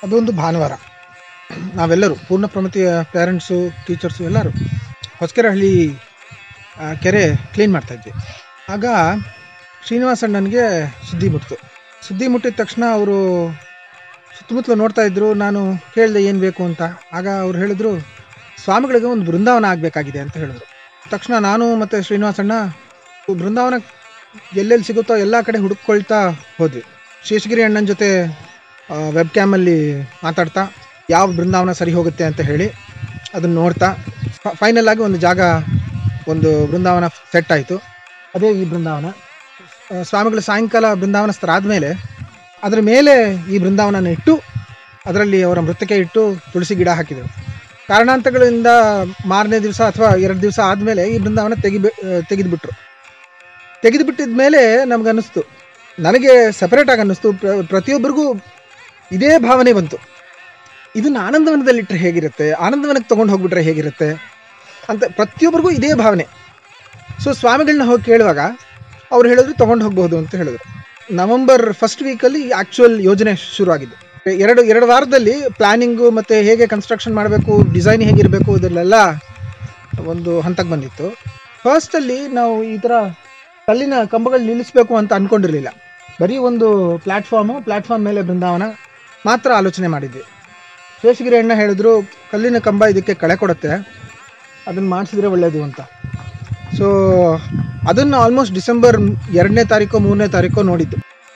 ಅದೊಂದು ಭಾನುವಾರ ನಾವೆಲ್ಲರೂ ಪೂರ್ಣ ಪ್ರಮಿತಿಯ ಪೇರೆಂಟ್ಸು ಟೀಚರ್ಸು ಎಲ್ಲರೂ ಹೊಸಕೆರಹಳ್ಳಿ ಆ, ಕೆರೆ ಕ್ಲೀನ್ ಮಾಡ್ತಾಯಿದ್ವಿ ಆಗ ಶ್ರೀನಿವಾಸ್ ಅಣ್ಣನಿಗೆ ಸುದ್ದಿ ಮುಟ್ಟಿತು ಸುದ್ದಿ ಮುಟ್ಟಿದ ತಕ್ಷಣ ಅವರು ಸುತ್ತಮುತ್ತಲು ನೋಡ್ತಾ ಇದ್ರು ನಾನು ಕೇಳಿದೆ ಏನು ಬೇಕು ಅಂತ ಆಗ ಅವ್ರು ಹೇಳಿದ್ರು ಸ್ವಾಮಿಗಳಿಗೆ ಒಂದು ಬೃಂದಾವನ ಆಗಬೇಕಾಗಿದೆ ಅಂತ ಹೇಳಿದ್ರು ತಕ್ಷಣ ನಾನು ಮತ್ತು ಶ್ರೀನಿವಾಸ್ ಅಣ್ಣ ಬೃಂದಾವನ ಎಲ್ಲೆಲ್ಲಿ ಸಿಗುತ್ತೋ ಎಲ್ಲ ಕಡೆ ಹುಡುಕೊಳ್ತಾ ಹೋದ್ವಿ ಶೇಷಗಿರಿ ಅಣ್ಣನ ಜೊತೆ ವೆಬ್ ಕ್ಯಾಮಲ್ಲಿ ಮಾತಾಡ್ತಾ ಯಾವ ಬೃಂದಾವನ ಸರಿ ಹೋಗುತ್ತೆ ಅಂತ ಹೇಳಿ ಅದನ್ನು ನೋಡ್ತಾ ಫೈನಲ್ ಆಗಿ ಒಂದು ಜಾಗ ಒಂದು ಬೃಂದಾವನ ಸೆಟ್ ಆಯಿತು ಅದೇ ಈ ಬೃಂದಾವನ ಆ, ಸ್ವಾಮಿಗಳು ಸಾಯಂಕಾಲ ಬೃಂದಾವನಸ್ಥರಾದಮೇಲೆ ಅದರ ಮೇಲೆ ಈ ಬೃಂದಾವನನ ಇಟ್ಟು ಅದರಲ್ಲಿ ಅವರ ಮೃತಕ್ಕೆ ಇಟ್ಟು ತುಳಸಿ ಗಿಡ ಹಾಕಿದರು ಕಾರಣಾಂತರಗಳಿಂದ ಮಾರನೇ ದಿವಸ ಅಥವಾ ಎರಡು ದಿವಸ ಆದಮೇಲೆ ಈ ಬೃಂದಾವನ ತೆಗಿಬೆ ತೆಗೆದುಬಿಟ್ರು ತೆಗೆದುಬಿಟ್ಟಿದ ಮೇಲೆ ನಮಗನ್ನಿಸ್ತು ನನಗೆ ಸಪರೇಟಾಗಿ ಅನ್ನಿಸ್ತು ಪ್ರ- ಪ್ರತಿಯೊಬ್ಬರಿಗೂ ಇದೇ ಭಾವನೆ ಬಂತು ಇದನ್ನು ಆನಂದವನದಲ್ಲಿಟ್ಟರೆ ಹೇಗಿರುತ್ತೆ ಆನಂದವನಕ್ಕೆ ತೊಗೊಂಡು ಹೋಗ್ಬಿಟ್ರೆ ಹೇಗಿರುತ್ತೆ ಅಂತ ಪ್ರತಿಯೊಬ್ಬರಿಗೂ ಇದೇ ಭಾವನೆ ಸೊ ಸ್ವಾಮಿಗಳನ್ನ ಹೋಗಿ ಕೇಳುವಾಗ ಅವ್ರು ಹೇಳಿದ್ರು ತೊಗೊಂಡು ಹೋಗ್ಬೋದು ಅಂತ ಹೇಳಿದ್ರು ನವೆಂಬರ್ ಫಸ್ಟ್ ವೀಕಲ್ಲಿ ಆ್ಯಕ್ಚುಯಲ್ ಯೋಜನೆ ಶುರುವಾಗಿದ್ದು ಎರಡು ಎರಡು ವಾರದಲ್ಲಿ ಪ್ಲಾನಿಂಗು ಮತ್ತು ಹೇಗೆ ಕನ್ಸ್ಟ್ರಕ್ಷನ್ ಮಾಡಬೇಕು ಡಿಸೈನ್ ಹೇಗಿರಬೇಕು ಇದರಲ್ಲೆಲ್ಲ ಒಂದು ಹಂತಕ್ಕೆ ಬಂದಿತ್ತು ಫಸ್ಟಲ್ಲಿ ನಾವು ಈ ಥರ ಕಲ್ಲಿನ ಕಂಬಗಳು ನಿಲ್ಲಿಸಬೇಕು ಅಂತ ಅಂದ್ಕೊಂಡಿರಲಿಲ್ಲ ಬರೀ ಒಂದು ಪ್ಲ್ಯಾಟ್ಫಾರ್ಮು ಪ್ಲ್ಯಾಟ್ಫಾರ್ಮ್ ಮೇಲೆ ಬೃಂದಾವನ ಮಾತ್ರ ಆಲೋಚನೆ ಮಾಡಿದ್ವಿ ಶೇಷಗಿರಿ ಅಣ್ಣ ಹೇಳಿದ್ರು ಕಲ್ಲಿನ ಕಂಬ ಇದಕ್ಕೆ ಕಳೆ ಕೊಡುತ್ತೆ ಅದನ್ನು ಮಾಡಿಸಿದ್ರೆ ಒಳ್ಳೆಯದು ಅಂತ ಸೊ ಅದನ್ನು ಆಲ್ಮೋಸ್ಟ್ ಡಿಸೆಂಬರ್ ಎರಡನೇ ತಾರೀಕು ಮೂರನೇ ತಾರೀಕು ನೋಡಿದ್ದು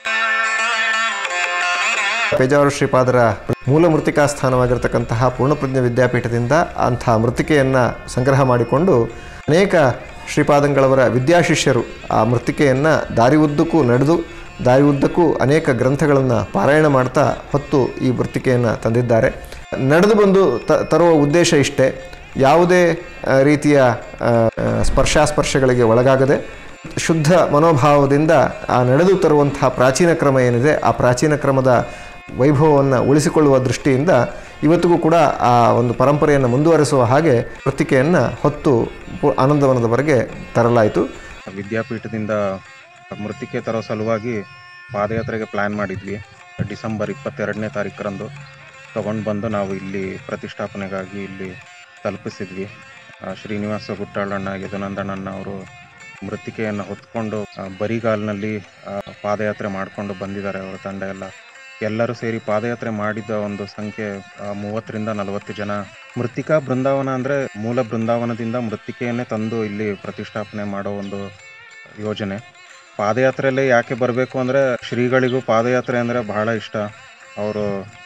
ಪೇಜಾವರ ಶ್ರೀಪಾದರ ಮೂಲ ಮೃತಿಕಾ ಸ್ಥಾನವಾಗಿರ್ತಕ್ಕಂತಹ ಪೂರ್ಣಪ್ರಜ್ಞ ವಿದ್ಯಾಪೀಠದಿಂದ ಅಂಥ ಮೃತಿಕೆಯನ್ನು ಸಂಗ್ರಹ ಮಾಡಿಕೊಂಡು ಅನೇಕ ಶ್ರೀಪಾದಂಗಳವರ ವಿದ್ಯಾಶಿಷ್ಯರು ಆ ಮೃತಿಕೆಯನ್ನು ದಾರಿ ಉದ್ದಕ್ಕೂ ನಡೆದು ದಾರಿ ಉದ್ದಕ್ಕೂ ಅನೇಕ ಗ್ರಂಥಗಳನ್ನು ಪಾರಾಯಣ ಮಾಡ್ತಾ ಹೊತ್ತು ಈ ಮೃತಿಕೆಯನ್ನು ತಂದಿದ್ದಾರೆ ನಡೆದು ಬಂದು ತ ತರುವ ಉದ್ದೇಶ ಇಷ್ಟೇ ಯಾವುದೇ ಆ, ರೀತಿಯ ಆ, ಆ, ಸ್ಪರ್ಶಾಸ್ಪರ್ಶಗಳಿಗೆ ಒಳಗಾಗದೆ ಶುದ್ಧ ಮನೋಭಾವದಿಂದ ಆ ನಡೆದು ತರುವಂತಹ ಪ್ರಾಚೀನ ಕ್ರಮ ಏನಿದೆ ಆ ಪ್ರಾಚೀನ ಕ್ರಮದ ವೈಭವವನ್ನು ಉಳಿಸಿಕೊಳ್ಳುವ ದೃಷ್ಟಿಯಿಂದ ಇವತ್ತಿಗೂ ಕೂಡ ಆ ಒಂದು ಪರಂಪರೆಯನ್ನು ಮುಂದುವರಿಸುವ ಹಾಗೆ ಕೃತಿಕೆಯನ್ನು ಹೊತ್ತು ಪು- ಆನಂದವನದವರೆಗೆ ತರಲಾಯಿತು ವಿದ್ಯಾಪೀಠದಿಂದ ಮೃತಿಕೆ ತರೋ ಸಲುವಾಗಿ ಪಾದಯಾತ್ರೆಗೆ ಪ್ಲ್ಯಾನ್ ಮಾಡಿದ್ವಿ ಡಿಸೆಂಬರ್ ಇಪ್ಪತ್ತೆರಡನೇ ತಾರೀಕರಂದು ತಗೊಂಡು ಬಂದು ನಾವು ಇಲ್ಲಿ ಪ್ರತಿಷ್ಠಾಪನೆಗಾಗಿ ಇಲ್ಲಿ ತಲುಪಿಸಿದ್ವಿ ಆ, ಶ್ರೀನಿವಾಸ ಗುಟ್ಟಾಳಣ್ಣ ಯದುನಂದನಣ್ಣ ಅವರು ಮೃತಿಕೆಯನ್ನು ಹೊತ್ಕೊಂಡು ಆ, ಬರಿಗಾಲಿನಲ್ಲಿ ಆ, ಪಾದಯಾತ್ರೆ ಮಾಡಿಕೊಂಡು ಬಂದಿದ್ದಾರೆ ಅವರ ತಂಡ ಎಲ್ಲ ಎಲ್ಲರೂ ಸೇರಿ ಪಾದಯಾತ್ರೆ ಮಾಡಿದ ಒಂದು ಸಂಖ್ಯೆ ಆ, ಮೂವತ್ತರಿಂದ ನಲವತ್ತು ಜನ ಮೃತ್ತಿಕಾ ಬೃಂದಾವನ ಅಂದರೆ ಮೂಲ ಬೃಂದಾವನದಿಂದ ಮೃತ್ತಿಕೆಯನ್ನೇ ತಂದು ಇಲ್ಲಿ ಪ್ರತಿಷ್ಠಾಪನೆ ಮಾಡೋ ಒಂದು ಯೋಜನೆ ಪಾದಯಾತ್ರೆಯಲ್ಲೇ ಯಾಕೆ ಬರಬೇಕು ಅಂದರೆ ಶ್ರೀಗಳಿಗೂ ಪಾದಯಾತ್ರೆ ಅಂದರೆ ಬಹಳ ಇಷ್ಟ ಅವರು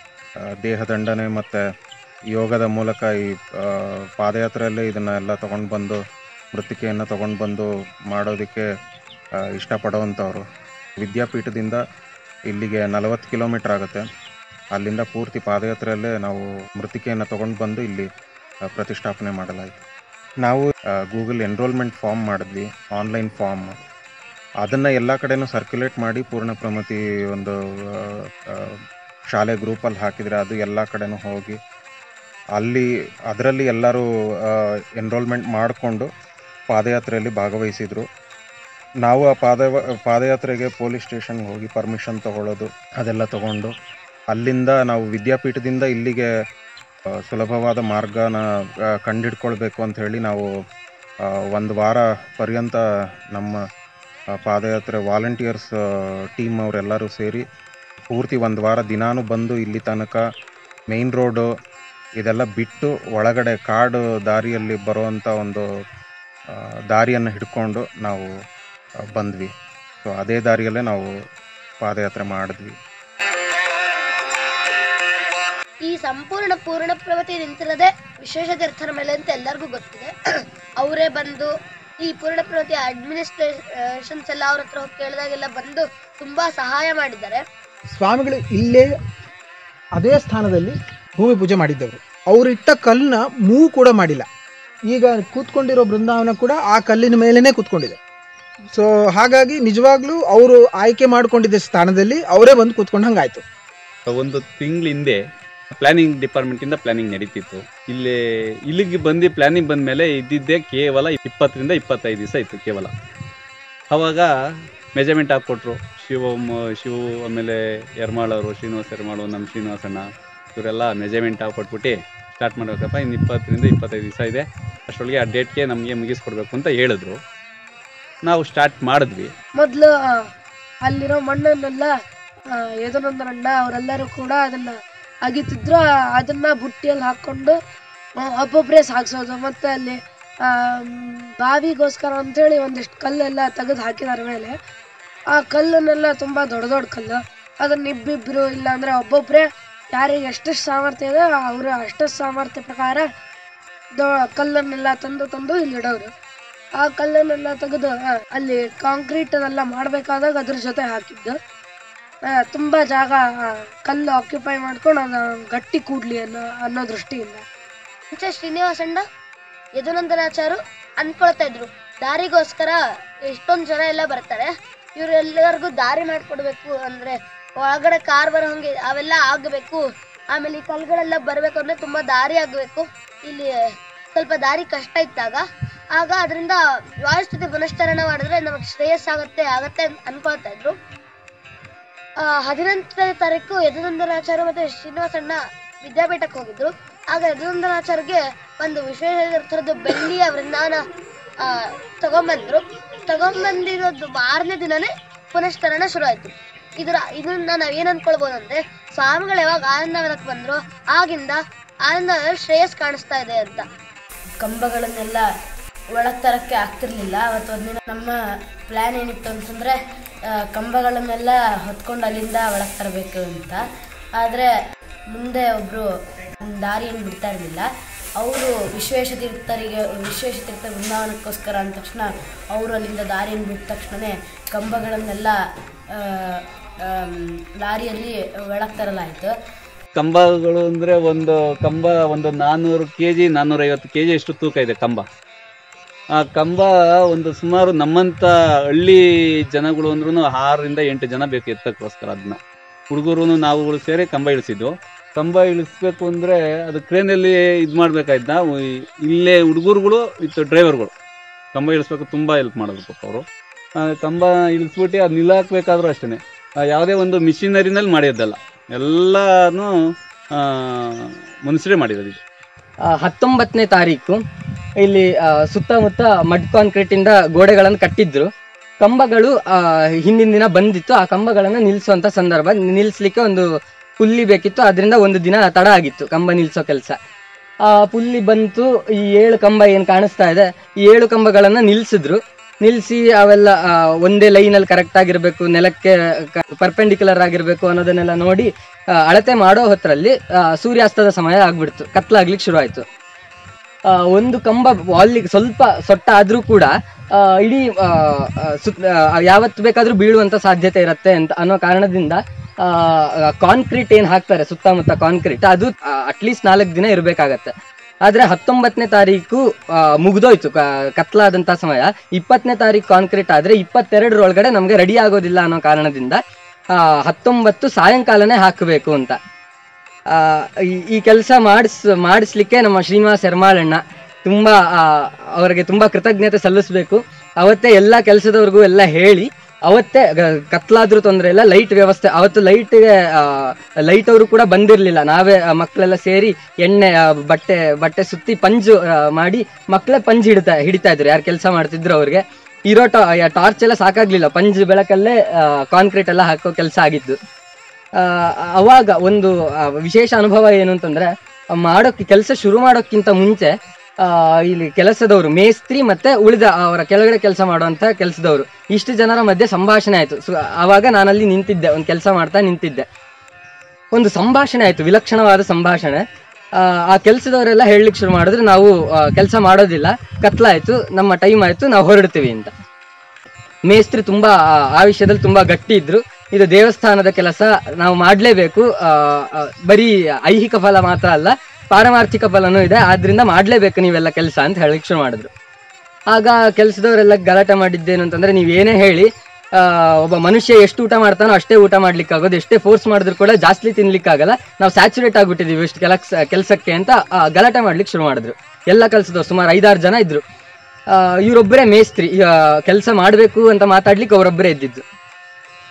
ದೇಹದಂಡನೆ ಮತ್ತು ಯೋಗದ ಮೂಲಕ ಈ ಆ, ಪಾದಯಾತ್ರೆಯಲ್ಲೇ ಇದನ್ನ ಎಲ್ಲ ತೊಗೊಂಡು ಬಂದು ಮೃತ್ತಿಕೆಯನ್ನು ತೊಗೊಂಡು ಬಂದು ಮಾಡೋದಕ್ಕೆ ಆ, ಇಷ್ಟಪಡೋವಂಥವ್ರು ವಿದ್ಯಾಪೀಠದಿಂದ ಇಲ್ಲಿಗೆ ನಲವತ್ತು ಕಿಲೋಮೀಟ್ರ್ ಆಗುತ್ತೆ ಅಲ್ಲಿಂದ ಪೂರ್ತಿ ಪಾದಯಾತ್ರೆಯಲ್ಲೇ ನಾವು ಮೃತ್ತಿಕೆಯನ್ನು ತೊಗೊಂಡು ಬಂದು ಇಲ್ಲಿ ಆ, ಪ್ರತಿಷ್ಠಾಪನೆ ಮಾಡಲಾಯಿತು ನಾವು ಗೂಗಲ್ ಎನ್ರೋಲ್ಮೆಂಟ್ ಫಾರ್ಮ್ ಮಾಡಿದ್ವಿ ಆನ್ಲೈನ್ ಫಾರ್ಮ್ ಅದನ್ನು ಎಲ್ಲ ಕಡೆನೂ ಸರ್ಕ್ಯುಲೇಟ್ ಮಾಡಿ ಪೂರ್ಣ ಪ್ರಮತಿ ಒಂದು ಆ, ಆ, ಶಾಲೆ ಗ್ರೂಪಲ್ಲಿ ಹಾಕಿದರೆ ಅದು ಎಲ್ಲ ಕಡೆನೂ ಹೋಗಿ ಅಲ್ಲಿ ಅದರಲ್ಲಿ ಎಲ್ಲರೂ ಎನ್ರೋಲ್ಮೆಂಟ್ ಮಾಡಿಕೊಂಡು ಪಾದಯಾತ್ರೆಯಲ್ಲಿ ಭಾಗವಹಿಸಿದರು ನಾವು ಆ ಪಾದ ಪಾದಯಾತ್ರೆಗೆ ಪೊಲೀಸ್ ಸ್ಟೇಷನ್ಗೆ ಹೋಗಿ ಪರ್ಮಿಷನ್ ತಗೊಳ್ಳೋದು ಅದೆಲ್ಲ ತಗೊಂಡು ಅಲ್ಲಿಂದ ನಾವು ವಿದ್ಯಾಪೀಠದಿಂದ ಇಲ್ಲಿಗೆ ಆ, ಸುಲಭವಾದ ಮಾರ್ಗನ ಆ, ಕಂಡಿಡ್ಕೊಳ್ಬೇಕು ಅಂತ ಹೇಳಿ ನಾವು ಒಂದು ವಾರ ಪರ್ಯಂತ ನಮ್ಮ ಆ, ಪಾದಯಾತ್ರೆ ವಾಲಂಟಿಯರ್ಸ್ ಟೀಮ್ ಅವರೆಲ್ಲರೂ ಸೇರಿ ಪೂರ್ತಿ ಒಂದು ವಾರ ದಿನಾನು ಬಂದು ಇಲ್ಲಿ ತನಕ ಮೇನ್ ರೋಡು ಇದೆಲ್ಲ ಬಿಟ್ಟು ಒಳಗಡೆ ಕಾಡು ದಾರಿಯಲ್ಲಿ ಬರುವಂಥ ಒಂದು ಆ, ದಾರಿಯನ್ನು ಹಿಡ್ಕೊಂಡು ನಾವು ಆ, ಬಂದ್ವಿ ಸೊ ಅದೇ ದಾರಿಯಲ್ಲೇ ನಾವು ಪಾದಯಾತ್ರೆ ಮಾಡಿದ್ವಿ ಈ ಸಂಪೂರ್ಣ ಪೂರ್ಣ ಪ್ರಗತಿ ನಿಂತಿರೋದೇ ವಿಶೇಷ ತೀರ್ಥರ ಮೇಲೆ ಅಂತ ಎಲ್ಲರಿಗೂ ಗೊತ್ತಿದೆ ಅವರೇ ಬಂದು ಈ ಪೂರ್ಣ ಪ್ರಗತಿ ಅಡ್ಮಿನಿಸ್ಟ್ರೇಷನ್ಸ್ ಎಲ್ಲ ಅವ್ರ ಹತ್ರ ಹೋಗಿ ಕೇಳಿದಾಗೆಲ್ಲ ಬಂದು ತುಂಬಾ ಸಹಾಯ ಮಾಡಿದ್ದಾರೆ ಸ್ವಾಮಿಗಳು ಇಲ್ಲೇ ಅದೇ ಸ್ಥಾನದಲ್ಲಿ ಭೂಮಿ ಪೂಜೆ ಮಾಡಿದ್ದವರು ಅವರಿಟ್ಟ ಕಲ್ಲನ್ನ ಮೂವ್ ಕೂಡ ಮಾಡಿಲ್ಲ ಈಗ ಕೂತ್ಕೊಂಡಿರೋ ಬೃಂದಾವನ ಕೂಡ ಆ ಕಲ್ಲಿನ ಮೇಲೇನೆ ಕೂತ್ಕೊಂಡಿದೆ ಸೊ ಹಾಗಾಗಿ ನಿಜವಾಗ್ಲೂ ಅವರು ಆಯ್ಕೆ ಮಾಡ್ಕೊಂಡಿದ್ದ ಸ್ಥಾನದಲ್ಲಿ ಅವರೇ ಬಂದು ಕೂತ್ಕೊಂಡು ಹಂಗಾಯ್ತು ಒಂದು ತಿಂಗಳ ಹಿಂದೆ ಪ್ಲಾನಿಂಗ್ ಡಿಪಾರ್ಟ್ಮೆಂಟ್ ಇಂದ ಪ್ಲಾನಿಂಗ್ ನಡೀತಿತ್ತು ಇಲ್ಲಿ ಇಲ್ಲಿಗೆ ಬಂದು ಪ್ಲಾನಿಂಗ್ ಬಂದ ಮೇಲೆ ಇದ್ದಿದ್ದೇ ಕೇವಲ ಇಪ್ಪತ್ತರಿಂದ ಇಪ್ಪತ್ತೈದು ದಿವಸ ಇತ್ತು ಕೇವಲ ಅವಾಗ ಮೆಜರ್ಮೆಂಟ್ ಹಾಕ್ಕೊಟ್ರು ಶಿವ ಶಿವು ಆಮೇಲೆ ಯರ್ಮಾಳ್ ಅವರು ಶ್ರೀನಿವಾಸ ಯರ್ಮಾಳು ನಮ್ಮ ಶ್ರೀನಿವಾಸಣ್ಣ ಇವರೆಲ್ಲ ಮೆಜರ್ಮೆಂಟ್ ಕೊಟ್ಬಿಟ್ಟು ಸ್ಟಾರ್ಟ್ ಮಾಡಬೇಕಪ್ಪ ಇನ್ನು ಇಪ್ಪತ್ತರಿಂದ ಇಪ್ಪತ್ತೈದು ದಿವಸ ಇದೆ ಅಷ್ಟರೊಳಗೆ ಆ ಡೇಟ್ಗೆ ನಮಗೆ ಮುಗಿಸ್ಕೊಡ್ಬೇಕು ಅಂತ ಹೇಳಿದ್ರು ನಾವು ಸ್ಟಾರ್ಟ್ ಮಾಡಿದ್ವಿ ಮೊದಲು ಅಲ್ಲಿರೋ ಮಣ್ಣನ್ನೆಲ್ಲ ಯದುನಂದನಣ್ಣ ಅವರೆಲ್ಲರೂ ಕೂಡ ಅದನ್ನ ಅಗಿತಿದ್ರು ಆ- ಅದನ್ನ ಬುಟ್ಟಿಯಲ್ಲಿ ಹಾಕೊಂಡು ಆ, ಒಬ್ಬೊಬ್ರೇ ಸಾಗಿಸೋದು ಮತ್ತೆ ಅಲ್ಲಿ ಆ, ಮ್, ಬಾವಿಗೋಸ್ಕರ ಅಂತೇಳಿ ಒಂದಿಷ್ಟು ಕಲ್ಲೆಲ್ಲ ತೆಗೆದು ಹಾಕಿದಾರ ಮೇಲೆ ಆ ಕಲ್ಲನ್ನೆಲ್ಲ ತುಂಬಾ ದೊಡ್ಡ ದೊಡ್ಡ ಕಲ್ಲು ಅದನ್ನ ಇಬ್ಬಿಬ್ರು ಇಲ್ಲ ಅಂದ್ರೆ ಒಬ್ಬೊಬ್ರೆ ಯಾರಿಗೆ ಎಷ್ಟೆಷ್ಟು ಸಾಮರ್ಥ್ಯ ಇದೆ ಅವರು ಅಷ್ಟಷ್ಟು ಸಾಮರ್ಥ್ಯ ಪ್ರಕಾರ ದೊ ಕಲ್ಲನ್ನೆಲ್ಲ ತಂದು ತಂದು ಇಲ್ಲಿ ಇಡೋರು ಆ ಕಲ್ಲನ್ನೆಲ್ಲ ತೆಗೆದು ಆ, ಅಲ್ಲಿ ಕಾಂಕ್ರೀಟ್ ಅದೆಲ್ಲ ಮಾಡಬೇಕಾದಾಗ ಅದ್ರ ಜೊತೆ ಹಾಕಿದ್ದು ಆ, ತುಂಬಾ ಜಾಗ ಆ, ಕಲ್ಲು ಆಕ್ಯುಪೈ ಮಾಡ್ಕೊಂಡು ಅದು ಗಟ್ಟಿ ಕೂಡ್ಲಿ ಅನ್ನೋ ಅನ್ನೋ ದೃಷ್ಟಿಯಿಂದ ಮುಂಚೆ ಶ್ರೀನಿವಾಸಣ್ಣ ಯದುನಂದನಾಚಾರು ಅನ್ಕೊಳ್ತಾ ಇದ್ರು ದಾರಿಗೋಸ್ಕರ ಎಷ್ಟೊಂದು ಜನ ಎಲ್ಲ ಬರ್ತಾರೆ ಇವರೆಲ್ಲರಿಗೂ ದಾರಿ ಮಾಡ್ಕೊಡ್ಬೇಕು ಅಂದ್ರೆ ಒಳಗಡೆ ಕಾರ್ ಬರೋ ಹಂಗೆ ಅವೆಲ್ಲ ಆಗಬೇಕು ಆಮೇಲೆ ಈ ಕಲ್ಗಳೆಲ್ಲ ಬರ್ಬೇಕು ಅಂದ್ರೆ ತುಂಬಾ ದಾರಿ ಆಗ್ಬೇಕು ಇಲ್ಲಿ ಸ್ವಲ್ಪ ದಾರಿ ಕಷ್ಟ ಇದ್ದಾಗ ಆಗ ಅದರಿಂದ ವಾಯುಸ್ಥಿತಿ ಪುನಶ್ಚರಣ ಮಾಡಿದ್ರೆ ನಮಗೆ ಶ್ರೇಯಸ್ ಆಗುತ್ತೆ ಆಗತ್ತೆ ಅಂತ ಅನ್ಕೊಳ್ತಾ ಇದ್ರು ಆ, ಹದಿನೆಂಟನೇ ತಾರೀಕು ಯದುನಂದನಾಚಾರ್ಯ ಮತ್ತೆ ಶ್ರೀನಿವಾಸಣ್ಣ ವಿದ್ಯಾಪೀಠಕ್ಕೆ ಹೋಗಿದ್ರು ಆಗ ಯದುನಂದನಾಚಾರ್ಯಗೆ ಒಂದು ವಿಶ್ವೇಶ್ವರದ್ದು ಬೆಳ್ಳಿಯ ವೃಂದಾವನ ಆ, ತಗೊಂಬಂದ್ರು ತಗೊಂಬಂದಿರೋದು ಮಾರನೇ ದಿನನೇ ಪುನಶ್ಚರಣ ಶುರು ಆಯ್ತು ಇದ್ರ ಇದನ್ನ ನಾವ್ ಏನ್ ಅನ್ಕೊಳ್ಬೋದಂದ್ರೆ ಸ್ವಾಮಿಗಳು ಯಾವಾಗ ಆನಂದವನಕ್ಕೆ ಬಂದ್ರು ಆಗಿಂದ ಆನಂದ ಶ್ರೇಯಸ್ ಕಾಣಿಸ್ತಾ ಇದೆ ಅಂತ ಕಂಬಗಳನ್ನೆಲ್ಲ ಒಳಗೆ ತರಕ್ಕೆ ಆಗ್ತಿರ್ಲಿಲ್ಲ ಅವತ್ತು ಒಂದಿನ ನಮ್ಮ ಪ್ಲ್ಯಾನ್ ಏನಿತ್ತು ಅಂತಂದರೆ ಕಂಬಗಳನ್ನೆಲ್ಲ ಹೊತ್ಕೊಂಡು ಅಲ್ಲಿಂದ ಒಳಗೆ ತರಬೇಕು ಅಂತ ಆದರೆ ಮುಂದೆ ಒಬ್ಬರು ದಾರಿಯನ್ನು ಬಿಡ್ತಾ ಇರಲಿಲ್ಲ ಅವರು ವಿಶ್ವೇಶತೀರ್ಥರಿಗೆ ವಿಶ್ವೇಶತೀರ್ಥ ಬೃಂದಾವನಕ್ಕೋಸ್ಕರ ಅಂದ ತಕ್ಷಣ ಅವರು ಅಲ್ಲಿಂದ ದಾರಿಯನ್ನು ಬಿಟ್ಟ ತಕ್ಷಣವೇ ಕಂಬಗಳನ್ನೆಲ್ಲ ಆ, ಆಮ್, ಲಾರಿಯಲ್ಲಿ ಒಳಗೆ ತರಲಾಯಿತು ಕಂಬಗಳು ಅಂದರೆ ಒಂದು ಕಂಬ ಒಂದು ನಾನ್ನೂರು ಕೆ ಜಿ ನಾನ್ನೂರೈವತ್ತು ಕೆ ಜಿ ಅಷ್ಟು ತೂಕ ಇದೆ ಕಂಬ ಆ ಕಂಬ ಒಂದು ಸುಮಾರು ನಮ್ಮಂಥ ಹಳ್ಳಿ ಜನಗಳು ಅಂದ್ರೂ ಆರರಿಂದ ಎಂಟು ಜನ ಬೇಕು ಎತ್ತಕ್ಕೋಸ್ಕರ ಅದನ್ನ ಹುಡುಗರು ನಾವುಗಳು ಸೇರಿ ಕಂಬ ಇಳಿಸಿದ್ವು ಕಂಬ ಇಳಿಸ್ಬೇಕು ಅಂದರೆ ಅದು ಕ್ರೇನಲ್ಲಿ ಇದು ಮಾಡಬೇಕಾಯ್ತಾ ಇಲ್ಲೇ ಹುಡುಗರುಗಳು ವಿತ್ ಡ್ರೈವರ್ಗಳು ಕಂಬ ಇಳಿಸ್ಬೇಕು ತುಂಬ ಹೆಲ್ಪ್ ಮಾಡೋದು ಪಾಪ ಅವರು ಕಂಬ ಇಳಿಸ್ಬಿಟ್ಟು ಅದು ನಿಲ್ಲಾಕ್ಬೇಕಾದ್ರೂ ಅಷ್ಟೇ ಯಾವುದೇ ಒಂದು ಮಿಷಿನರಿನಲ್ಲಿ ಮಾಡಿದ್ದಲ್ಲ ಎಲ್ಲಾನು ಮನುಷ್ಯರೇ ಮಾಡಿರೋದು ಇದು ಆ, ಹತ್ತೊಂಬತ್ತನೇ ತಾರೀಕು ಇಲ್ಲಿ ಆ, ಸುತ್ತಮುತ್ತ ಮಡ್ ಕಾಂಕ್ರೀಟ್ ಇಂದ ಗೋಡೆಗಳನ್ನು ಕಟ್ಟಿದ್ರು ಕಂಬಗಳು ಆ, ಹಿಂದಿನ ದಿನ ಬಂದಿತ್ತು ಆ ಕಂಬಗಳನ್ನ ನಿಲ್ಸುವಂತ ಸಂದರ್ಭ ನಿಲ್ಸ್ಲಿಕ್ಕೆ ಒಂದು ಪುಲ್ಲಿ ಬೇಕಿತ್ತು ಅದರಿಂದ ಒಂದು ದಿನ ತಡ ಆಗಿತ್ತು ಕಂಬ ನಿಲ್ಸೋ ಕೆಲಸ ಆ ಪುಲ್ಲಿ ಬಂತು ಈ ಏಳು ಕಂಬ ಏನ್ ಕಾಣಿಸ್ತಾ ಇದೆ ಈ ಏಳು ಕಂಬಗಳನ್ನ ನಿಲ್ಸಿದ್ರು ನಿಲ್ಸಿ ಅವೆಲ್ಲ ಆ, ಒಂದೇ ಲೈನಲ್ಲಿ ಕರೆಕ್ಟ್ ಆಗಿರ್ಬೇಕು ನೆಲಕ್ಕೆ ಪರ್ಪೆಂಡಿಕ್ಯುಲರ್ ಆಗಿರ್ಬೇಕು ಅನ್ನೋದನ್ನೆಲ್ಲ ನೋಡಿ ಆ, ಅಳತೆ ಮಾಡೋ ಹೊತ್ತರಲ್ಲಿ ಆ, ಸೂರ್ಯಾಸ್ತದ ಸಮಯ ಆಗ್ಬಿಡ್ತು ಕತ್ಲಾಗ್ಲಿಕ್ಕೆ ಶುರು ಆಯ್ತು ಆ, ಒಂದು ಕಂಬ ವಾಲಿಗೆ ಸ್ವಲ್ಪ ಸೊಟ್ಟ ಆದ್ರೂ ಕೂಡ ಆ, ಇಡೀ ಆ, ಆ, ಸುತ್ ಆ, ಯಾವತ್ತು ಬೇಕಾದ್ರೂ ಬೀಳುವಂತ ಸಾಧ್ಯತೆ ಇರುತ್ತೆ ಅಂತ ಅನ್ನೋ ಕಾರಣದಿಂದ ಕಾಂಕ್ರೀಟ್ ಏನ್ ಹಾಕ್ತಾರೆ ಸುತ್ತಮುತ್ತ ಕಾಂಕ್ರೀಟ್ ಅದು ಅಟ್ಲೀಸ್ಟ್ ನಾಲ್ಕು ದಿನ ಇರ್ಬೇಕಾಗತ್ತೆ ಆದ್ರೆ ಹತ್ತೊಂಬತ್ತನೇ ತಾರೀಕು ಆ, ಮುಗ್ದೋಯ್ತು ಕ- ಕತ್ಲಾದಂತ ಸಮಯ ಇಪ್ಪತ್ತನೇ ತಾರೀಕು ಕಾಂಕ್ರೀಟ್ ಆದ್ರೆ ಇಪ್ಪತ್ತೆರಡರೊಳಗಡೆ ನಮ್ಗೆ ರೆಡಿ ಆಗೋದಿಲ್ಲ ಅನ್ನೋ ಕಾರಣದಿಂದ ಆ, ಹತ್ತೊಂಬತ್ತು ಸಾಯಂಕಾಲನೇ ಹಾಕಬೇಕು ಅಂತ ಆ, ಈ- ಈ ಕೆಲಸ ಮಾಡಿಸ್ ಮಾಡಿಸ್ಲಿಕ್ಕೆ ನಮ್ಮ ಶ್ರೀನಿವಾಸ್ ಹೆರ್ಮಾಳಣ್ಣ ತುಂಬಾ ಆ, ಅವರಿಗೆ ತುಂಬಾ ಕೃತಜ್ಞತೆ ಸಲ್ಲಿಸಬೇಕು ಅವತ್ತೇ ಎಲ್ಲ ಕೆಲಸದವ್ರಿಗೂ ಎಲ್ಲ ಹೇಳಿ ಅವತ್ತೇ ಗ- ಕತ್ಲಾದ್ರೂ ತೊಂದರೆ ಇಲ್ಲ ಲೈಟ್ ವ್ಯವಸ್ಥೆ ಅವತ್ತು ಲೈಟ್ಗೆ ಲೈಟ್ ಅವರು ಕೂಡ ಬಂದಿರಲಿಲ್ಲ ನಾವೇ ಆ, ಮಕ್ಕಳೆಲ್ಲ ಸೇರಿ ಎಣ್ಣೆ ಆ, ಬಟ್ಟೆ ಬಟ್ಟೆ ಸುತ್ತಿ ಪಂಜು ಆ, ಮಾಡಿ ಮಕ್ಕಳೇ ಪಂಜ್ ಹಿಡಿತಾ ಹಿಡಿತಾ ಇದ್ರು ಯಾರು ಕೆಲಸ ಮಾಡ್ತಿದ್ರು ಅವ್ರಿಗೆ ಇರೋ ಟಾರ್ಚ್ ಎಲ್ಲ ಸಾಕಾಗ್ಲಿಲ್ಲ ಪಂಜ್ ಬೆಳಕಲ್ಲೇ ಕಾಂಕ್ರೀಟ್ ಎಲ್ಲ ಹಾಕೋ ಕೆಲಸ ಆಗಿದ್ದು ಆ, ಅವಾಗ ಒಂದು ಆ, ವಿಶೇಷ ಅನುಭವ ಏನು ಅಂತಂದ್ರೆ ಆ, ಮಾಡೋಕ್ಕೆ ಕೆಲಸ ಶುರು ಮಾಡೋಕ್ಕಿಂತ ಮುಂಚೆ ಆ, ಇಲ್ಲಿ ಕೆಲಸದವರು ಮೇಸ್ತ್ರಿ ಮತ್ತೆ ಉಳಿದ ಅವರ ಕೆಳಗಡೆ ಕೆಲಸ ಮಾಡುವಂತ ಕೆಲಸದವರು ಇಷ್ಟು ಜನರ ಮಧ್ಯೆ ಸಂಭಾಷಣೆ ಆಯ್ತು ಸೊ ಆವಾಗ ನಾನಲ್ಲಿ ನಿಂತಿದ್ದೆ ಒಂದು ಕೆಲಸ ಮಾಡ್ತಾ ನಿಂತಿದ್ದೆ ಒಂದು ಸಂಭಾಷಣೆ ಆಯ್ತು ವಿಲಕ್ಷಣವಾದ ಸಂಭಾಷಣೆ ಆ, ಆ ಕೆಲಸದವರೆಲ್ಲ ಹೇಳಲಿಕ್ಕೆ ಶುರು ಮಾಡಿದ್ರೆ ನಾವು ಕೆಲಸ ಮಾಡೋದಿಲ್ಲ ಕತ್ಲಾಯ್ತು ನಮ್ಮ ಟೈಮ್ ಆಯ್ತು ನಾವು ಹೊರಡ್ತೀವಿ ಅಂತ ಮೇಸ್ತ್ರಿ ತುಂಬಾ ಆ, ಆ ವಿಷಯದಲ್ಲಿ ತುಂಬಾ ಗಟ್ಟಿ ಇದ್ರು ಇದು ದೇವಸ್ಥಾನದ ಕೆಲಸ ನಾವು ಮಾಡ್ಲೇಬೇಕು ಆ, ಆ, ಬರೀ ಐಹಿಕ ಫಲ ಮಾತ್ರ ಅಲ್ಲ ಪಾರಮಾರ್ಥಿಕ ಫಲನೂ ಇದೆ ಆದ್ರಿಂದ ಮಾಡ್ಲೇಬೇಕು ನೀವೆಲ್ಲ ಕೆಲಸ ಅಂತ ಹೇಳಲಿಕ್ಕೆ ಶುರು ಮಾಡಿದ್ರು ಆಗ ಕೆಲಸದವರೆಲ್ಲ ಗಲಾಟೆ ಮಾಡಿದ್ದೇನು ಅಂತಂದ್ರೆ ನೀವ್ ಏನೇ ಹೇಳಿ ಆ, ಒಬ್ಬ ಮನುಷ್ಯ ಎಷ್ಟು ಊಟ ಮಾಡ್ತಾನೋ ಅಷ್ಟೇ ಊಟ ಮಾಡ್ಲಿಕ್ಕೆ ಆಗೋದು ಎಷ್ಟೇ ಫೋರ್ಸ್ ಮಾಡಿದ್ರು ಕೂಡ ಜಾಸ್ತಿ ತಿನ್ಲಿಕ್ಕಾಗಲ್ಲ ನಾವು ಸ್ಯಾಚುರೇಟ್ ಆಗ್ಬಿಟ್ಟಿದೀವಿ ಇಷ್ಟು ಕೆಲಸ ಕೆಲಸಕ್ಕೆ ಅಂತ ಆ, ಗಲಾಟೆ ಮಾಡ್ಲಿಕ್ಕೆ ಶುರು ಮಾಡಿದ್ರು ಎಲ್ಲ ಕೆಲಸದವ್ರು ಸುಮಾರು ಐದಾರು ಜನ ಇದ್ರು ಆ, ಇವರೊಬ್ಬರೇ ಮೇಸ್ತ್ರಿ ಕೆಲಸ ಮಾಡಬೇಕು ಅಂತ ಮಾತಾಡ್ಲಿಕ್ಕೆ ಅವರೊಬ್ಬರೇ ಇದ್ದಿದ್ದು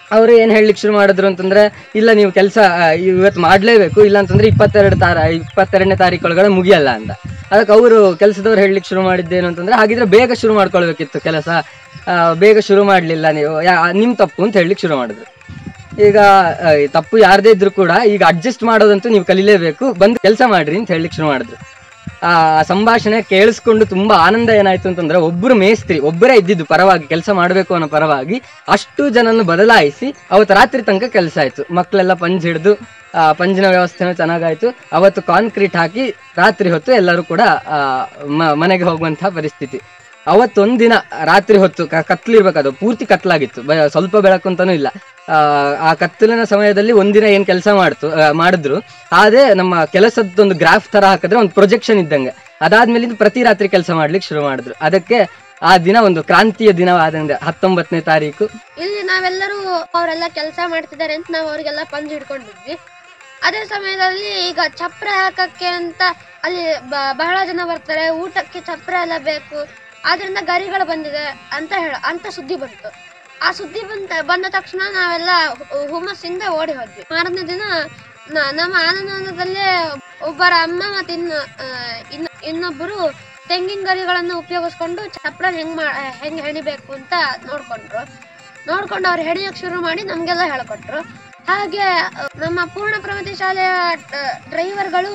ಅವರು ಏನ್ ಹೇಳಲಿಕ್ಕೆ ಶುರು ಮಾಡಿದ್ರು ಅಂತಂದ್ರೆ ಇಲ್ಲ ನೀವು ಕೆಲಸ ಇವತ್ತು ಮಾಡ್ಲೇಬೇಕು ಇಲ್ಲ ಅಂತಂದ್ರೆ ಇಪ್ಪತ್ತೆರಡು ತಾರ ಇಪ್ಪತ್ತೆರಡನೇ ತಾರೀಕು ಒಳಗಡೆ ಮುಗಿಯಲ್ಲ ಅಂತ ಅದಕ್ಕೆ ಅವರು ಕೆಲಸದವ್ರು ಹೇಳಲಿಕ್ಕೆ ಶುರು ಮಾಡಿದ್ದೇನು ಅಂತಂದ್ರೆ ಹಾಗಿದ್ರೆ ಬೇಗ ಶುರು ಮಾಡ್ಕೊಳ್ಬೇಕಿತ್ತು ಕೆಲಸ ಆ, ಬೇಗ ಶುರು ಮಾಡ್ಲಿಲ್ಲ ನೀವು ಯಾ- ನಿಮ್ ತಪ್ಪು ಅಂತ ಹೇಳಲಿಕ್ಕೆ ಶುರು ಮಾಡಿದ್ರು ಈಗ ಆ, ಈ ತಪ್ಪು ಯಾರದೇ ಇದ್ರು ಕೂಡ ಈಗ ಅಡ್ಜಸ್ಟ್ ಮಾಡೋದಂತೂ ನೀವು ಕಲಿಲೇಬೇಕು ಬಂದು ಕೆಲಸ ಮಾಡ್ರಿ ಅಂತ ಹೇಳಲಿಕ್ಕೆ ಶುರು ಮಾಡಿದ್ರು ಆ ಸಂಭಾಷಣೆ ಕೇಳಿಸ್ಕೊಂಡು ತುಂಬಾ ಆನಂದ ಏನಾಯ್ತು ಅಂತಂದ್ರೆ ಒಬ್ರು ಮೇಸ್ತ್ರಿ ಒಬ್ಬರೇ ಇದ್ದಿದ್ದು ಪರವಾಗಿ ಕೆಲಸ ಮಾಡಬೇಕು ಅನ್ನೋ ಪರವಾಗಿ ಅಷ್ಟು ಜನನ್ನು ಬದಲಾಯಿಸಿ ಅವತ್ತು ರಾತ್ರಿ ತನಕ ಕೆಲಸ ಆಯ್ತು ಮಕ್ಕಳೆಲ್ಲ ಪಂಜ್ ಹಿಡಿದು ಆ ಪಂಜಿನ ವ್ಯವಸ್ಥೆನೂ ಚೆನ್ನಾಗಾಯ್ತು ಅವತ್ತು ಕಾಂಕ್ರೀಟ್ ಹಾಕಿ ರಾತ್ರಿ ಹೊತ್ತು ಎಲ್ಲರೂ ಕೂಡ ಆ, ಮ- ಮನೆಗೆ ಹೋಗುವಂತಹ ಪರಿಸ್ಥಿತಿ ಅವತ್ತೊಂದಿನ ರಾತ್ರಿ ಹೊತ್ತು ಕ- ಕತ್ಲಿರ್ಬೇಕದು ಪೂರ್ತಿ ಕತ್ಲಾಗಿತ್ತು ಬ- ಸ್ವಲ್ಪ ಬೆಳಕು ಅಂತಾನೂ ಇಲ್ಲ ಆ, ಆ ಕತ್ತಲಿನ ಸಮಯದಲ್ಲಿ ಒಂದಿನ ಏನ್ ಕೆಲಸ ಮಾಡ್ತು ಆ, ಮಾಡಿದ್ರು ಅದೇ ನಮ್ಮ ಕೆಲಸದೊಂದು ಗ್ರಾಫ್ ತರ ಹಾಕಿದ್ರೆ ಒಂದು ಪ್ರೊಜೆಕ್ಷನ್ ಇದ್ದಂಗೆ ಅದಾದ್ಮೇಲೆ ಪ್ರತಿ ರಾತ್ರಿ ಕೆಲಸ ಮಾಡ್ಲಿಕ್ಕೆ ಶುರು ಮಾಡಿದ್ರು ಅದಕ್ಕೆ ಆ ದಿನ ಒಂದು ಕ್ರಾಂತಿಯ ದಿನವಾದಂಗೆ ಹತ್ತೊಂಬತ್ತನೇ ತಾರೀಕು ಇಲ್ಲಿ ನಾವೆಲ್ಲರೂ ಅವರೆಲ್ಲ ಕೆಲಸ ಮಾಡ್ತಿದ್ದಾರೆ ಅಂತ ನಾವು ಅವರಿಗೆಲ್ಲ ಪಂಜ್ ಹಿಡ್ಕೊಂಡಿದ್ವಿ ಅದೇ ಸಮಯದಲ್ಲಿ ಈಗ ಚಪ್ರ ಹಾಕಕ್ಕೆ ಅಂತ ಅಲ್ಲಿ ಬ- ಬಹಳ ಜನ ಬರ್ತಾರೆ ಊಟಕ್ಕೆ ಚಪ್ರ ಎಲ್ಲ ಬೇಕು ಆದ್ರಿಂದ ಗರಿಗಳು ಬಂದಿದೆ ಅಂತ ಹೇಳ ಅಂತ ಸುದ್ದಿ ಬಂತು ಆ ಸುದ್ದಿ ಬಂದ ಬಂದ ತಕ್ಷಣ ನಾವೆಲ್ಲ ಹು- ಹುಮ್ಮಸ್ಸಿಂದ ಓಡಿ ಹೋದ್ವಿ ಮಾರನೇ ದಿನ ನ- ನಮ್ಮ ಆನಂದದಲ್ಲೇ ಒಬ್ಬರ ಅಮ್ಮ ಮತ್ತೆ ಇನ್ನು ಆ, ಇನ್ನು ಇನ್ನೊಬ್ಬರು ತೆಂಗಿನ ಗರಿಗಳನ್ನು ಉಪಯೋಗಿಸ್ಕೊಂಡು ಚಪ್ರನ ಹೆಂಗ್ ಮಾ ಹೆಂಗ್ ಹೆಣಿಬೇಕು ಅಂತ ನೋಡ್ಕೊಂಡ್ರು ನೋಡ್ಕೊಂಡು ಅವ್ರು ಹೆಣಿಯಕ್ ಶುರು ಮಾಡಿ ನಮ್ಗೆಲ್ಲ ಹೇಳ್ಕೊಟ್ರು ಹಾಗೆ ಅ, ನಮ್ಮ ಪೂರ್ಣ ಪ್ರಗತಿ ಶಾಲೆಯ ಡ- ಡ್ರೈವರ್ಗಳು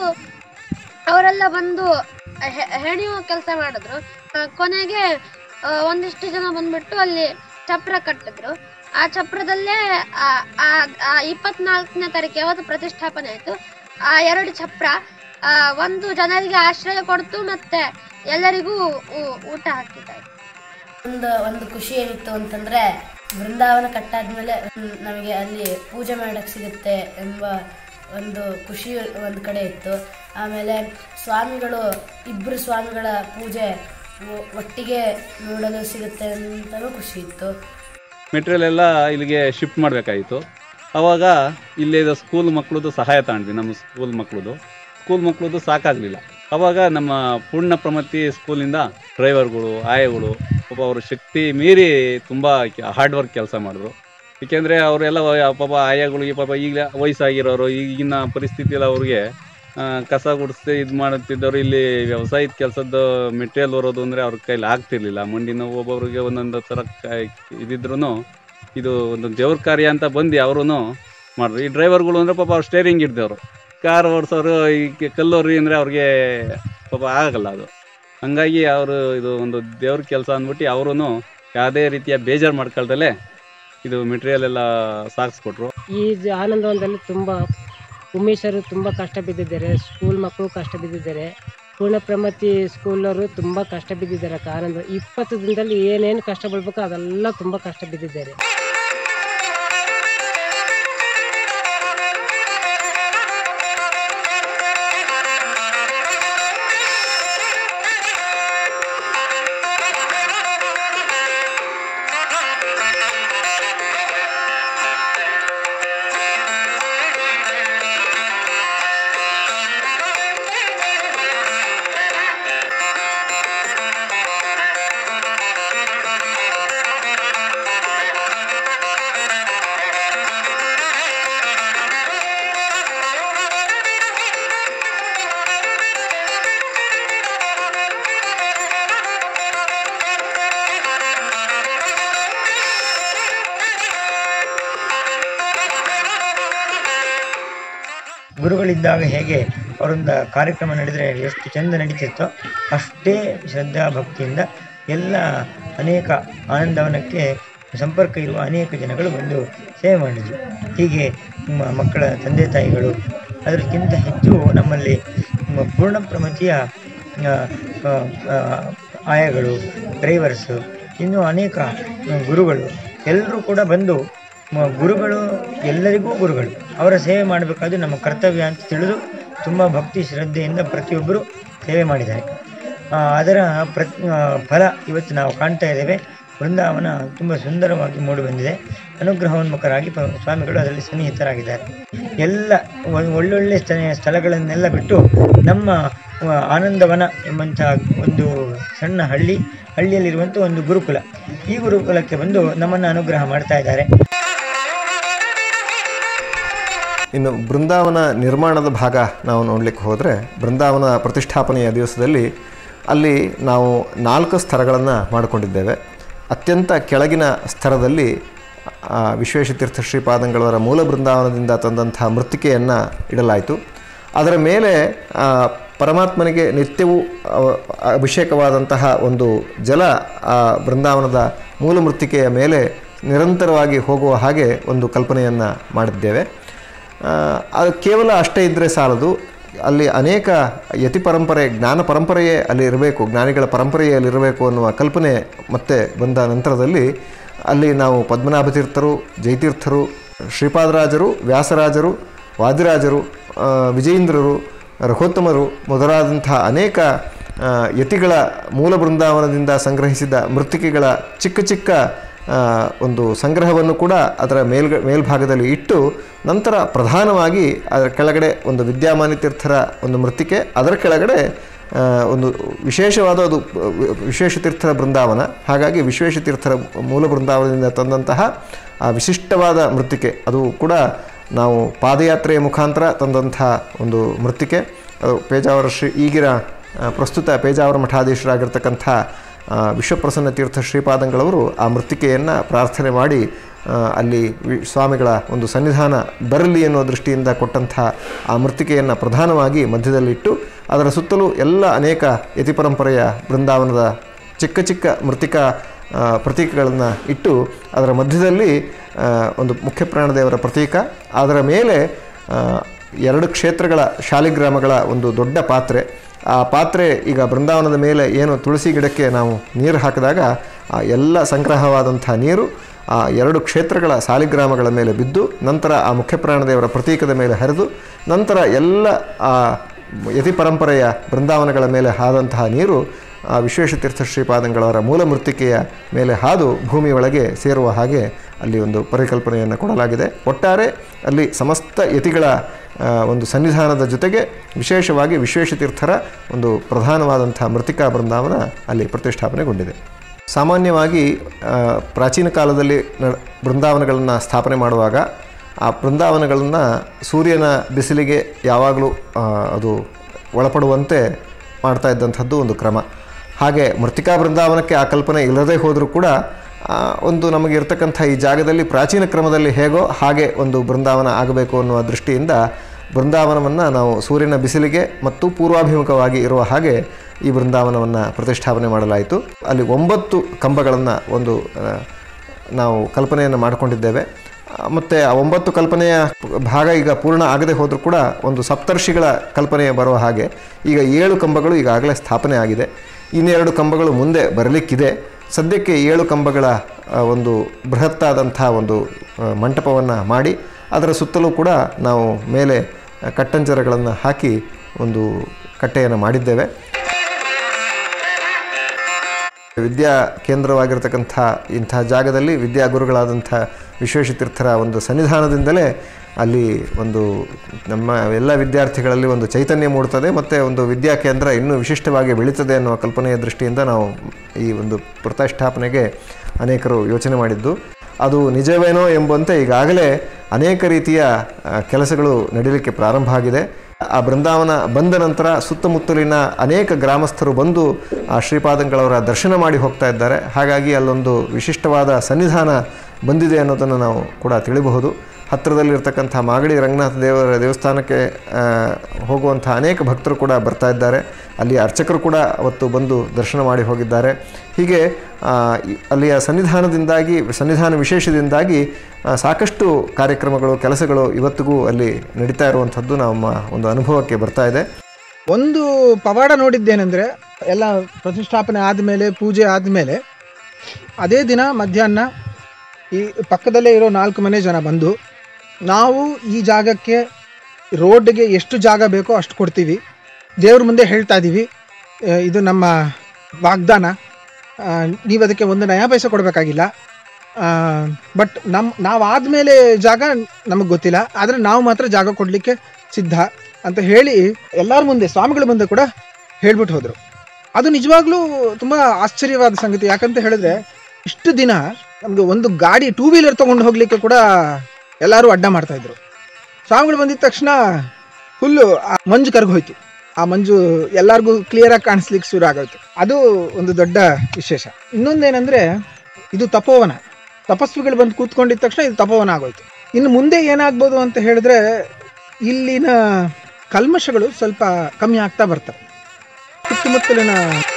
ಅವರೆಲ್ಲ ಬಂದು ಹೆ- ಹೆಣೆಯುವ ಕೆಲಸ ಮಾಡಿದ್ರು ಆ, ಕೊನೆಗೆ ಆ, ಒಂದಿಷ್ಟು ಜನ ಬಂದ್ಬಿಟ್ಟು ಅಲ್ಲಿ ಚಪ್ರ ಕಟ್ಟಿದ್ರು ಆ ಚಪ್ರದಲ್ಲೇ ಆ- ಆ- ಆ ಇಪ್ಪತ್ನಾಲ್ಕನೇ ತಾರೀಕು ಯಾವತ್ತು ಪ್ರತಿಷ್ಠಾಪನೆ ಆಯ್ತು ಆ ಎರಡು ಚಪ್ರ ಆ, ಒಂದು ಜನರಿಗೆ ಆಶ್ರಯ ಕೊಡ್ತು ಮತ್ತೆ ಎಲ್ಲರಿಗೂ ಊ- ಊಟ ಹಾಕಿದ್ದಾರೆ ಒಂದು ಒಂದು ಖುಷಿ ಏನಿತ್ತು ಅಂತಂದ್ರೆ ಬೃಂದಾವನ ಕಟ್ಟಾದ್ಮೇಲೆ ಹ್ಮ್, ನಮಗೆ ಅಲ್ಲಿ ಪೂಜೆ ಮಾಡಕ್ ಸಿಗುತ್ತೆ ಎಂಬ ಒಂದು ಖುಷಿ ಒಂದು ಕಡೆ ಇತ್ತು ಆಮೇಲೆ ಸ್ವಾಮಿಗಳು ಇಬ್ಬರು ಸ್ವಾಮಿಗಳ ಪೂಜೆ ಒ- ಒಟ್ಟಿಗೆ ನೋಡಲು ಸಿಗುತ್ತೆ ಅಂತಲೂ ಖುಷಿ ಇತ್ತು ಮೆಟೀರಿಯಲ್ ಎಲ್ಲ ಇಲ್ಲಿಗೆ ಶಿಫ್ಟ್ ಮಾಡಬೇಕಾಯಿತು ಅವಾಗ ಇಲ್ಲೇ ಸ್ಕೂಲ್ ಮಕ್ಕಳದು ಸಹಾಯ ತಗೊಂಡ್ವಿ ನಮ್ಮ ಸ್ಕೂಲ್ ಮಕ್ಕಳದು ಸ್ಕೂಲ್ ಮಕ್ಕಳದು ಸಾಕಾಗಲಿಲ್ಲ ಅವಾಗ ನಮ್ಮ ಪೂರ್ಣ ಪ್ರಮತಿ ಸ್ಕೂಲಿಂದ ಡ್ರೈವರ್ಗಳು ಆಯಗಳು ಪಾಪ ಅವ್ರ ಶಕ್ತಿ ಮೀರಿ ತುಂಬ ಹಾರ್ಡ್ ವರ್ಕ್ ಕೆಲಸ ಮಾಡಿದ್ರು ಏಕೆಂದರೆ ಅವರೆಲ್ಲ ಪಾಪ ಆಯಗಳಿಗೆ ಪಾಪ ಈಗಲೇ ವಯಸ್ಸಾಗಿರೋರು ಈಗಿನ ಪರಿಸ್ಥಿತಿಯಲ್ಲಿ ಅವ್ರಿಗೆ ಆ, ಕಸ ಗುಡಿಸಿ ಇದು ಮಾಡುತ್ತಿದ್ದವರು ಇಲ್ಲಿ ವ್ಯವಸಾಯದ ಕೆಲಸದ ಮೆಟೀರಿಯಲ್ ಬರೋದು ಅಂದರೆ ಅವ್ರ ಕೈಲಿ ಆಗ್ತಿರ್ಲಿಲ್ಲ ಮಂಡಿ ನೋವು ಒಬ್ಬೊಬ್ರಿಗೆ ಒಂದೊಂದು ಥರ ಇದಿದ್ರು ಇದು ಒಂದು ದೇವ್ರ ಕಾರ್ಯ ಅಂತ ಬಂದು ಅವರು ಮಾಡಿದ್ರು ಈ ಡ್ರೈವರ್ಗಳು ಅಂದರೆ ಪಾಪ ಅವ್ರು ಸ್ಟೇರಿಂಗ್ ಹಿಡ್ದವ್ರು ಕಾರ್ ಓಡಿಸೋರು ಈ ಕೆ- ಕಲ್ಲೋರಿ ಅಂದರೆ ಅವ್ರಿಗೆ ಪಾಪ ಆಗಲ್ಲ ಅದು ಹಂಗಾಗಿ ಅವರು ಇದು ಒಂದು ದೇವ್ರ ಕೆಲಸ ಅಂದ್ಬಿಟ್ಟು ಅವರು ಯಾವುದೇ ರೀತಿಯ ಬೇಜಾರು ಮಾಡ್ಕೊಳ್ದಲೆ ಇದು ಮೆಟೀರಿಯಲ್ ಎಲ್ಲ ಸಾಗಿಸ್ಕೊಟ್ರು ಈ ಜ- ಆನಂದವನದಲ್ಲಿ ತುಂಬ ಉಮೇಶರು ತುಂಬ ಕಷ್ಟ ಬಿದ್ದಿದ್ದಾರೆ ಸ್ಕೂಲ್ ಮಕ್ಕಳು ಕಷ್ಟ ಬಿದ್ದಿದ್ದಾರೆ ಪೂರ್ಣ ಪ್ರಮತಿ ಸ್ಕೂಲವರು ತುಂಬ ಕಷ್ಟ ಬಿದ್ದಿದ್ದಾರೆ ಆನಂದ ಇಪ್ಪತ್ತು ದಿನದಲ್ಲಿ ಏನೇನು ಕಷ್ಟ ಬೀಳ್ಬೇಕು ಅದೆಲ್ಲ ತುಂಬ ಕಷ್ಟ ಬಿದ್ದಿದ್ದಾರೆ ಗುರುಗಳಿದ್ದಾಗ ಹೇಗೆ ಅವರೊಂದು ಕಾರ್ಯಕ್ರಮ ನಡೆದರೆ ಎಷ್ಟು ಚೆಂದ ನಡೀತಿತ್ತೋ ಅಷ್ಟೇ ಶ್ರದ್ಧಾ ಭಕ್ತಿಯಿಂದ ಎಲ್ಲ ಅನೇಕ ಆನಂದವನಕ್ಕೆ ಸಂಪರ್ಕ ಇರುವ ಅನೇಕ ಜನಗಳು ಬಂದು ಸೇವೆ ಮಾಡಿದರು ಹೀಗೆ ಮ- ಮಕ್ಕಳ ತಂದೆ ತಾಯಿಗಳು ಅದಕ್ಕಿಂತ ಹೆಚ್ಚು ನಮ್ಮಲ್ಲಿ ಮ- ಪೂರ್ಣ ಪ್ರಮತಿಯ ಆ, ಆ, ಆ, ಆಯಗಳು ಡ್ರೈವರ್ಸು ಇನ್ನೂ ಅನೇಕ ಆ, ಗುರುಗಳು ಎಲ್ಲರೂ ಕೂಡ ಬಂದು ಮ- ಗುರುಗಳು ಎಲ್ಲರಿಗೂ ಗುರುಗಳು ಅವರ ಸೇವೆ ಮಾಡಬೇಕಾದ್ದು ನಮ್ಮ ಕರ್ತವ್ಯ ಅಂತ ತಿಳಿದು ತುಂಬ ಭಕ್ತಿ ಶ್ರದ್ಧೆಯಿಂದ ಪ್ರತಿಯೊಬ್ಬರು ಸೇವೆ ಮಾಡಿದ್ದಾರೆ ಆ, ಅದರ ಪ್ರ ಆ, ಫಲ ಇವತ್ತು ನಾವು ಕಾಣ್ತಾ ಇದ್ದೇವೆ ಬೃಂದಾವನ ತುಂಬ ಸುಂದರವಾಗಿ ಮೂಡಿಬಂದಿದೆ ಅನುಗ್ರಹೋನ್ಮುಖರಾಗಿ ಪ- ಸ್ವಾಮಿಗಳು ಅದರಲ್ಲಿ ಸನ್ನಿಹಿತರಾಗಿದ್ದಾರೆ ಎಲ್ಲ ಒ- ಒಳ್ಳೊಳ್ಳೆ ಸ್ಥಳ ಸ್ಥಳಗಳನ್ನೆಲ್ಲ ಬಿಟ್ಟು ನಮ್ಮ ಆ, ಆನಂದವನ ಎಂಬಂತಹ ಒಂದು ಸಣ್ಣ ಹಳ್ಳಿ ಹಳ್ಳಿಯಲ್ಲಿರುವಂಥ ಒಂದು ಗುರುಕುಲ ಈ ಗುರುಕುಲಕ್ಕೆ ಬಂದು ನಮ್ಮನ್ನು ಅನುಗ್ರಹ ಮಾಡ್ತಾ ಇದ್ದಾರೆ ಇನ್ನು ಬೃಂದಾವನ ನಿರ್ಮಾಣದ ಭಾಗ ನಾವು ನೋಡಲಿಕ್ಕೆ ಹೋದರೆ ಬೃಂದಾವನ ಪ್ರತಿಷ್ಠಾಪನೆಯ ದಿವಸದಲ್ಲಿ ಅಲ್ಲಿ ನಾವು ನಾಲ್ಕು ಸ್ತರಗಳನ್ನು ಮಾಡಿಕೊಂಡಿದ್ದೇವೆ ಅತ್ಯಂತ ಕೆಳಗಿನ ಸ್ತರದಲ್ಲಿ ಆ, ವಿಶ್ವೇಶತೀರ್ಥ ಶ್ರೀಪಾದಂಗಳವರ ಮೂಲ ಬೃಂದಾವನದಿಂದ ತಂದಂಥ ಮೃತ್ತಿಕೆಯನ್ನು ಇಡಲಾಯಿತು ಅದರ ಮೇಲೆ ಆ, ಪರಮಾತ್ಮನಿಗೆ ನಿತ್ಯವೂ ಅವ- ಅಭಿಷೇಕವಾದಂತಹ ಒಂದು ಜಲ ಆ ಬೃಂದಾವನದ ಮೂಲ ಮೃತ್ತಿಕೆಯ ಮೇಲೆ ನಿರಂತರವಾಗಿ ಹೋಗುವ ಹಾಗೆ ಒಂದು ಕಲ್ಪನೆಯನ್ನು ಮಾಡಿದ್ದೇವೆ ಆ, ಅದು ಕೇವಲ ಅಷ್ಟೇ ಇದ್ದರೆ ಸಾಲದು ಅಲ್ಲಿ ಅನೇಕ ಯತಿ ಪರಂಪರೆ ಜ್ಞಾನ ಪರಂಪರೆಯೇ ಅಲ್ಲಿ ಇರಬೇಕು ಜ್ಞಾನಿಗಳ ಪರಂಪರೆಯೇ ಅಲ್ಲಿ ಇರಬೇಕು ಅನ್ನುವ ಕಲ್ಪನೆ ಮತ್ತೆ ಬಂದ ನಂತರದಲ್ಲಿ ಅಲ್ಲಿ ನಾವು ಪದ್ಮನಾಭ ತೀರ್ಥರು ಜಯತೀರ್ಥರು ಶ್ರೀಪಾದರಾಜರು ವ್ಯಾಸರಾಜರು ವಾದಿರಾಜರು ಆ, ವಿಜಯೇಂದ್ರರು ರಘೋತ್ತಮರು ಮೊದಲಾದಂಥ ಅನೇಕ ಆ, ಯತಿಗಳ ಮೂಲ ಬೃಂದಾವನದಿಂದ ಸಂಗ್ರಹಿಸಿದ ಮೃತ್ತಿಕೆಗಳ ಚಿಕ್ಕ ಚಿಕ್ಕ ಆ, ಒಂದು ಸಂಗ್ರಹವನ್ನು ಕೂಡ ಅದರ ಮೇಲ್ಗ ಮೇಲ್ಭಾಗದಲ್ಲಿ ಇಟ್ಟು ನಂತರ ಪ್ರಧಾನವಾಗಿ ಅದರ ಕೆಳಗಡೆ ಒಂದು ವಿದ್ಯಾಮಾನಿ ತೀರ್ಥರ ಒಂದು ಮೃತ್ತಿಕೆ ಅದರ ಕೆಳಗಡೆ ಆ, ಒಂದು ವಿಶೇಷವಾದ ಅದು ವಿಶ್ವೇಶ ತೀರ್ಥರ ಬೃಂದಾವನ ಹಾಗಾಗಿ ವಿಶ್ವೇಶ ತೀರ್ಥರ ಮೂಲ ಬೃಂದಾವನದಿಂದ ತಂದಂತಹ ಆ ವಿಶಿಷ್ಟವಾದ ಮೃತ್ತಿಕೆ ಅದು ಕೂಡ ನಾವು ಪಾದಯಾತ್ರೆಯ ಮುಖಾಂತರ ತಂದಂಥ ಒಂದು ಮೃತ್ತಿಕೆ ಅದು ಪೇಜಾವರ ಶ್ರೀ ಈಗಿನ ಆ, ಪ್ರಸ್ತುತ ಪೇಜಾವರ ಮಠಾಧೀಶರಾಗಿರ್ತಕ್ಕಂಥ ಆ, ವಿಶ್ವಪ್ರಸನ್ನ ತೀರ್ಥ ಶ್ರೀಪಾದಂಗಳವರು ಆ ಮೃತ್ತಿಕೆಯನ್ನು ಪ್ರಾರ್ಥನೆ ಮಾಡಿ ಆ, ಅಲ್ಲಿ ವಿ ಸ್ವಾಮಿಗಳ ಒಂದು ಸನ್ನಿಧಾನ ಬರಲಿ ಅನ್ನೋ ದೃಷ್ಟಿಯಿಂದ ಕೊಟ್ಟಂಥ ಆ ಮೃತ್ತಿಕೆಯನ್ನು ಪ್ರಧಾನವಾಗಿ ಮಧ್ಯದಲ್ಲಿಟ್ಟು ಅದರ ಸುತ್ತಲೂ ಎಲ್ಲ ಅನೇಕ ಯತಿ ಪರಂಪರೆಯ ಬೃಂದಾವನದ ಚಿಕ್ಕ ಚಿಕ್ಕ ಮೃತ್ತಿಕಾ ಆ, ಪ್ರತೀಕಗಳನ್ನು ಇಟ್ಟು ಅದರ ಮಧ್ಯದಲ್ಲಿ ಆ, ಒಂದು ಮುಖ್ಯ ಪ್ರಾಣದೇವರ ಪ್ರತೀಕ ಅದರ ಮೇಲೆ ಆ, ಎರಡು ಕ್ಷೇತ್ರಗಳ ಶಾಲಿಗ್ರಾಮಗಳ ಒಂದು ದೊಡ್ಡ ಪಾತ್ರೆ ಆ ಪಾತ್ರೆ ಈಗ ಬೃಂದಾವನದ ಮೇಲೆ ಏನು ತುಳಸಿ ಗಿಡಕ್ಕೆ ನಾವು ನೀರು ಹಾಕಿದಾಗ ಆ ಎಲ್ಲ ಸಂಗ್ರಹವಾದಂಥ ನೀರು ಆ ಎರಡು ಕ್ಷೇತ್ರಗಳ ಸಾಲಿಗ್ರಾಮಗಳ ಮೇಲೆ ಬಿದ್ದು ನಂತರ ಆ ಮುಖ್ಯ ಪ್ರಾಣದೇವರ ಪ್ರತೀಕದ ಮೇಲೆ ಹರಿದು ನಂತರ ಎಲ್ಲ ಆ ಯತಿ ಪರಂಪರೆಯ ಬೃಂದಾವನಗಳ ಮೇಲೆ ಹಾದಂತಹ ನೀರು ಆ ವಿಶ್ವೇಶತೀರ್ಥ ಶ್ರೀಪಾದಂಗಳವರ ಮೂಲ ಮೃತ್ತಿಕೆಯ ಮೇಲೆ ಹಾದು ಭೂಮಿಯೊಳಗೆ ಸೇರುವ ಹಾಗೆ ಅಲ್ಲಿ ಒಂದು ಪರಿಕಲ್ಪನೆಯನ್ನು ಕೊಡಲಾಗಿದೆ ಒಟ್ಟಾರೆ ಅಲ್ಲಿ ಸಮಸ್ತ ಯತಿಗಳ ಆ, ಒಂದು ಸನ್ನಿಧಾನದ ಜೊತೆಗೆ ವಿಶೇಷವಾಗಿ ವಿಶ್ವೇಶತೀರ್ಥರ ಒಂದು ಪ್ರಧಾನವಾದಂಥ ಮೃತ್ತಿಕಾ ಬೃಂದಾವನ ಅಲ್ಲಿ ಪ್ರತಿಷ್ಠಾಪನೆಗೊಂಡಿದೆ ಸಾಮಾನ್ಯವಾಗಿ ಆ, ಪ್ರಾಚೀನ ಕಾಲದಲ್ಲಿ ನ ಬೃಂದಾವನಗಳನ್ನು ಸ್ಥಾಪನೆ ಮಾಡುವಾಗ ಆ ಬೃಂದಾವನಗಳನ್ನು ಸೂರ್ಯನ ಬಿಸಿಲಿಗೆ ಯಾವಾಗಲೂ ಆ, ಅದು ಒಳಪಡುವಂತೆ ಮಾಡ್ತಾ ಇದ್ದಂಥದ್ದು ಒಂದು ಕ್ರಮ ಹಾಗೆ ಮೃತ್ತಿಕಾ ಬೃಂದಾವನಕ್ಕೆ ಆ ಕಲ್ಪನೆ ಇಲ್ಲದೇ ಹೋದರೂ ಕೂಡ ಆ, ಒಂದು ನಮಗೆ ಇರ್ತಕ್ಕಂಥ ಈ ಜಾಗದಲ್ಲಿ ಪ್ರಾಚೀನ ಕ್ರಮದಲ್ಲಿ ಹೇಗೋ ಹಾಗೆ ಒಂದು ಬೃಂದಾವನ ಆಗಬೇಕು ಅನ್ನುವ ದೃಷ್ಟಿಯಿಂದ ಬೃಂದಾವನವನ್ನು ನಾವು ಸೂರ್ಯನ ಬಿಸಿಲಿಗೆ ಮತ್ತು ಪೂರ್ವಾಭಿಮುಖವಾಗಿ ಇರುವ ಹಾಗೆ ಈ ಬೃಂದಾವನವನ್ನು ಪ್ರತಿಷ್ಠಾಪನೆ ಮಾಡಲಾಯಿತು ಅಲ್ಲಿ ಒಂಬತ್ತು ಕಂಬಗಳನ್ನು ಒಂದು ಆ, ನಾವು ಕಲ್ಪನೆಯನ್ನು ಮಾಡಿಕೊಂಡಿದ್ದೇವೆ ಮತ್ತು ಆ ಒಂಬತ್ತು ಕಲ್ಪನೆಯ ಭಾಗ ಈಗ ಪೂರ್ಣ ಆಗದೆ ಹೋದರೂ ಕೂಡ ಒಂದು ಸಪ್ತರ್ಷಿಗಳ ಕಲ್ಪನೆಯ ಬರುವ ಹಾಗೆ ಈಗ ಏಳು ಕಂಬಗಳು ಈಗಾಗಲೇ ಸ್ಥಾಪನೆ ಆಗಿದೆ ಇನ್ನೆರಡು ಕಂಬಗಳು ಮುಂದೆ ಬರಲಿಕ್ಕಿದೆ ಸದ್ಯಕ್ಕೆ ಏಳು ಕಂಬಗಳ ಆ, ಒಂದು ಬೃಹತ್ತಾದಂಥ ಒಂದು ಮಂಟಪವನ್ನು ಮಾಡಿ ಅದರ ಸುತ್ತಲೂ ಕೂಡ ನಾವು ಮೇಲೆ ಆ, ಕಟ್ಟಂಜರಗಳನ್ನು ಹಾಕಿ ಒಂದು ಕಟ್ಟೆಯನ್ನು ಮಾಡಿದ್ದೇವೆ ವಿದ್ಯಾ ಕೇಂದ್ರವಾಗಿರ್ತಕ್ಕಂಥ ಇಂಥ ಜಾಗದಲ್ಲಿ ವಿದ್ಯಾಗುರುಗಳಾದಂಥ ವಿಶ್ವೇಶತೀರ್ಥರ ಒಂದು ಸನ್ನಿಧಾನದಿಂದಲೇ ಅಲ್ಲಿ ಒಂದು ನಮ್ಮ ಎಲ್ಲ ವಿದ್ಯಾರ್ಥಿಗಳಲ್ಲಿ ಒಂದು ಚೈತನ್ಯ ಮೂಡ್ತದೆ ಮತ್ತು ಒಂದು ವಿದ್ಯಾ ಕೇಂದ್ರ ಇನ್ನೂ ವಿಶಿಷ್ಟವಾಗಿ ಬೆಳೀತದೆ ಅನ್ನುವ ಕಲ್ಪನೆಯ ದೃಷ್ಟಿಯಿಂದ ನಾವು ಈ ಒಂದು ಪ್ರತಿಷ್ಠಾಪನೆಗೆ ಅನೇಕರು ಯೋಚನೆ ಮಾಡಿದ್ದು ಅದು ನಿಜವೇನೋ ಎಂಬಂತೆ ಈಗಾಗಲೇ ಅನೇಕ ರೀತಿಯ ಆ, ಕೆಲಸಗಳು ನಡೀಲಿಕ್ಕೆ ಪ್ರಾರಂಭ ಆಗಿದೆ ಆ ಬೃಂದಾವನ ಬಂದ ನಂತರ ಸುತ್ತಮುತ್ತಲಿನ ಅನೇಕ ಗ್ರಾಮಸ್ಥರು ಬಂದು ಆ ಶ್ರೀಪಾದಂಗಳವರ ದರ್ಶನ ಮಾಡಿ ಹೋಗ್ತಾ ಇದ್ದಾರೆ ಹಾಗಾಗಿ ಅಲ್ಲೊಂದು ವಿಶಿಷ್ಟವಾದ ಸನ್ನಿಧಾನ ಬಂದಿದೆ ಅನ್ನೋದನ್ನು ನಾವು ಕೂಡ ತಿಳಿಬಹುದು ಹತ್ತಿರದಲ್ಲಿರ್ತಕ್ಕಂಥ ಮಾಗಡಿ ರಂಗನಾಥ ದೇವರ ದೇವಸ್ಥಾನಕ್ಕೆ ಆ, ಹೋಗುವಂಥ ಅನೇಕ ಭಕ್ತರು ಕೂಡ ಬರ್ತಾ ಇದ್ದಾರೆ ಅಲ್ಲಿ ಅರ್ಚಕರು ಕೂಡ ಅವತ್ತು ಬಂದು ದರ್ಶನ ಮಾಡಿ ಹೋಗಿದ್ದಾರೆ ಹೀಗೆ ಆ, ಈ- ಅಲ್ಲಿಯ ಸನ್ನಿಧಾನದಿಂದಾಗಿ ಸನ್ನಿಧಾನ ವಿಶೇಷದಿಂದಾಗಿ ಆ, ಸಾಕಷ್ಟು ಕಾರ್ಯಕ್ರಮಗಳು ಕೆಲಸಗಳು ಇವತ್ತಿಗೂ ಅಲ್ಲಿ ನಡೀತಾ ಇರುವಂಥದ್ದು ನಮ್ಮ ಒಂದು ಅನುಭವಕ್ಕೆ ಬರ್ತಾ ಇದೆ ಒಂದು ಪವಾಡ ನೋಡಿದ್ದೇನೆಂದರೆ ಎಲ್ಲ ಪ್ರತಿಷ್ಠಾಪನೆ ಆದಮೇಲೆ ಪೂಜೆ ಆದಮೇಲೆ ಅದೇ ದಿನ ಮಧ್ಯಾಹ್ನ ಈ ಪಕ್ಕದಲ್ಲೇ ಇರೋ ನಾಲ್ಕು ಮನೆ ಜನ ಬಂದು ನಾವು ಈ ಜಾಗಕ್ಕೆ ರೋಡ್ಗೆ ಎಷ್ಟು ಜಾಗ ಬೇಕೋ ಅಷ್ಟು ಕೊಡ್ತೀವಿ ದೇವ್ರ ಮುಂದೆ ಹೇಳ್ತಾ ಇದ್ದೀವಿ ಆ, ಇದು ನಮ್ಮ ವಾಗ್ದಾನ ಆ, ನೀವು ಅದಕ್ಕೆ ಒಂದು ನಯಾ ಪೈಸೆ ಕೊಡಬೇಕಾಗಿಲ್ಲ ಬಟ್ ನಮ್ಮ ನಾವು ಆದಮೇಲೆ ಜಾಗ ನಮಗೆ ಗೊತ್ತಿಲ್ಲ ಆದರೆ ನಾವು ಮಾತ್ರ ಜಾಗ ಕೊಡಲಿಕ್ಕೆ ಸಿದ್ಧ ಅಂತ ಹೇಳಿ ಎಲ್ಲರ ಮುಂದೆ ಸ್ವಾಮಿಗಳ ಮುಂದೆ ಕೂಡ ಹೇಳ್ಬಿಟ್ಟು ಹೋದರು ಅದು ನಿಜವಾಗ್ಲೂ ತುಂಬ ಆಶ್ಚರ್ಯವಾದ ಸಂಗತಿ ಯಾಕಂತ ಹೇಳಿದ್ರೆ ಇಷ್ಟು ದಿನ ನಮಗೆ ಒಂದು ಗಾಡಿ ಟೂ ವೀಲರ್ ತೊಗೊಂಡು ಹೋಗ್ಲಿಕ್ಕೆ ಕೂಡ ಎಲ್ಲರೂ ಅಡ್ಡ ಮಾಡ್ತಾ ಇದ್ರು ಸ್ವಾಮಿಗಳು ಬಂದಿದ ತಕ್ಷಣ ಫುಲ್ಲು ಮಂಜು ಕರ್ಗೋಯ್ತು ಆ ಮಂಜು ಎಲ್ಲರಿಗೂ ಕ್ಲಿಯರಾಗಿ ಕಾಣಿಸ್ಲಿಕ್ಕೆ ಶುರು ಆಗೋಯ್ತು ಅದು ಒಂದು ದೊಡ್ಡ ವಿಶೇಷ ಇನ್ನೊಂದೇನೆಂದರೆ ಇದು ತಪೋವನ ತಪಸ್ವಿಗಳು ಬಂದು ಕೂತ್ಕೊಂಡಿದ್ದ ತಕ್ಷಣ ಇದು ತಪೋವನ ಆಗೋಯ್ತು ಇನ್ನು ಮುಂದೆ ಏನಾಗ್ಬೋದು ಅಂತ ಹೇಳಿದ್ರೆ ಇಲ್ಲಿನ ಕಲ್ಮಶಗಳು ಸ್ವಲ್ಪ ಕಮ್ಮಿ ಆಗ್ತಾ ಬರ್ತವೆ ಸುತ್ತಮುತ್ತಲಿನ